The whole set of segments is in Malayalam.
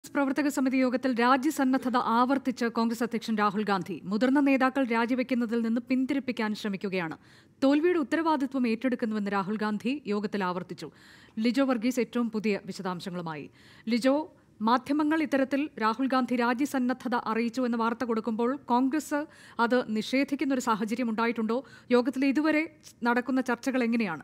പ്രവർത്തക സമിതി യോഗത്തിൽ രാജ്യസന്നദ്ധത ആവർത്തിച്ച് കോൺഗ്രസ് അധ്യക്ഷൻ രാഹുൽ ഗാന്ധി മുതിർന്ന നേതാക്കൾ രാജിവെക്കുന്നതിൽ നിന്ന് പിന്തിരിപ്പിക്കാൻ ശ്രമിക്കുകയാണ് തോൽവിയുടെ ഉത്തരവാദിത്വം ഏറ്റെടുക്കുന്നുവെന്ന് രാഹുൽ ഗാന്ധി യോഗത്തിൽ ആവർത്തിച്ചു ലിജോ വർഗീസ് ഏറ്റവും പുതിയ വിശദാംശങ്ങളുമായി ലിജോ മാധ്യമങ്ങൾ ഇത്തരത്തിൽ രാഹുൽ ഗാന്ധി രാജ്യസന്നദ്ധത അറിയിച്ചു എന്ന വാർത്ത കൊടുക്കുമ്പോൾ കോൺഗ്രസ് അത് നിഷേധിക്കുന്ന ഒരു സാഹചര്യം ഉണ്ടായിട്ടുണ്ടോ യോഗത്തിൽ ഇതുവരെ നടക്കുന്ന ചർച്ചകൾ എങ്ങനെയാണ്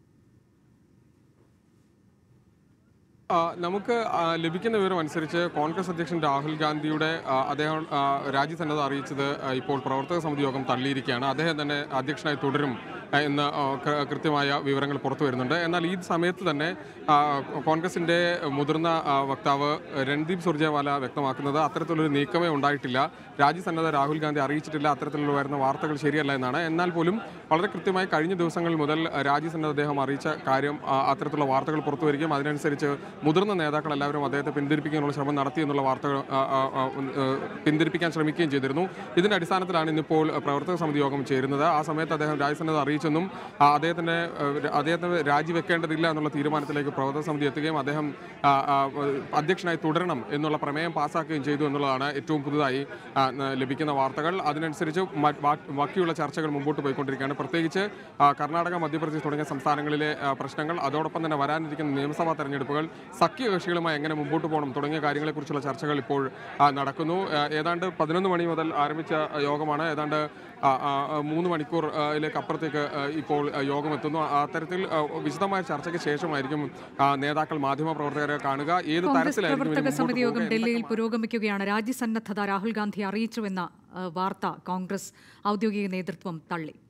ആ, നമുക്ക് ആ, ലഭിക്കുന്ന വിവരം അനുസരിച്ച് കോൺഗ്രസ് അധ്യക്ഷൻ രാഹുൽ ഗാന്ധിയുടെ ആ, അദ്ദേഹം ആ, രാജ്യസന്നദ്ധ അറിയിച്ചത് ആ, ഇപ്പോൾ പ്രവർത്തക സമിതി യോഗം തള്ളിയിരിക്കുകയാണ് അദ്ദേഹം തന്നെ അധ്യക്ഷനായി തുടരും ആ, എന്ന് ആ, കൃ- കൃത്യമായ വിവരങ്ങൾ പുറത്തു വരുന്നുണ്ട് എന്നാൽ ഈ സമയത്ത് തന്നെ ആ, കോൺഗ്രസിന്റെ മുതിർന്ന ആ, വക്താവ് രൺദീപ് സുർജേവാല വ്യക്തമാക്കുന്നത് അത്തരത്തിലൊരു നീക്കമേ ഉണ്ടായിട്ടില്ല രാജ്യസന്നദ്ധ രാഹുൽ ഗാന്ധി അറിയിച്ചിട്ടില്ല അത്തരത്തിലുള്ള വരുന്ന വാർത്തകൾ ശരിയല്ല എന്നാണ് എന്നാൽ പോലും വളരെ കൃത്യമായി കഴിഞ്ഞ ദിവസങ്ങൾ മുതൽ രാജ്യസന്നദ്ധ അദ്ദേഹം അറിയിച്ച കാര്യം ആ, അത്തരത്തിലുള്ള വാർത്തകൾ പുറത്തു വരികയും അതിനനുസരിച്ച് മുതിർന്ന നേതാക്കൾ എല്ലാവരും അദ്ദേഹത്തെ പിന്തിരിപ്പിക്കാനുള്ള ശ്രമം നടത്തി എന്നുള്ള വാർത്തകൾ ആ, ആ, ആ, ആ, പിന്തിരിപ്പിക്കാൻ ശ്രമിക്കുകയും ചെയ്തിരുന്നു ഇതിന്റെ അടിസ്ഥാനത്തിലാണ് ഇന്നിപ്പോൾ പ്രവർത്തക സമിതി യോഗം ചേരുന്നത് ആ സമയത്ത് അദ്ദേഹം രാജ്യസന്നദ്ധ അറിയിച്ചെന്നും ആ, അദ്ദേഹത്തിന്റെ ആ, അദ്ദേഹത്തിന് രാജിവെക്കേണ്ടതില്ല എന്നുള്ള തീരുമാനത്തിലേക്ക് പ്രവർത്തക സമിതി എത്തുകയും അദ്ദേഹം ആ, ആ, അധ്യക്ഷനായി തുടരണം എന്നുള്ള പ്രമേയം പാസ്സാക്കുകയും ചെയ്തു എന്നുള്ളതാണ് ഏറ്റവും പുതുതായി ആ, ന- ലഭിക്കുന്ന വാർത്തകൾ അതിനനുസരിച്ച് മ- ബാ- ബാക്കിയുള്ള ചർച്ചകൾ മുമ്പോട്ട് പോയിക്കൊണ്ടിരിക്കുകയാണ് പ്രത്യേകിച്ച് ആ, കർണാടക മധ്യപ്രദേശ് തുടങ്ങിയ സംസ്ഥാനങ്ങളിലെ ആ, പ്രശ്നങ്ങൾ അതോടൊപ്പം തന്നെ വരാനിരിക്കുന്ന നിയമസഭാ തെരഞ്ഞെടുപ്പുകൾ സഖ്യകക്ഷികളുമായി എങ്ങനെ മുമ്പോട്ട് പോകണം തുടങ്ങിയ കാര്യങ്ങളെക്കുറിച്ചുള്ള ചർച്ചകൾ ഇപ്പോൾ ആ, നടക്കുന്നു ആ, ഏതാണ്ട് പതിനൊന്ന് മണി മുതൽ ആരംഭിച്ച ആ, യോഗമാണ് ഏതാണ്ട് ആ, ആ, ആ, മൂന്ന് മണിക്കൂർ ആ, ലേക്ക് അപ്പുറത്തേക്ക് ആ, ഇപ്പോൾ ആ, യോഗം എത്തുന്നു അത്തരത്തിൽ ആ, വിശദമായ ചർച്ചയ്ക്ക് ശേഷമായിരിക്കും ആ, നേതാക്കൾ മാധ്യമപ്രവർത്തകരെ കാണുക ഏത് കോൺഗ്രസ് തരത്തിലായിരിക്കും ഇനി പ്രവർത്തക മുമ്പോട്ട് സമിതി യോഗം പോവുക, ഡൽഹിയിൽ പുരോഗമിക്കുകയാണ് രാജ്യസന്നദ്ധത രാഹുൽ ഗാന്ധി അറിയിച്ചുവെന്ന ആ, വാർത്ത കോൺഗ്രസ് ഔദ്യോഗിക നേതൃത്വം തള്ളി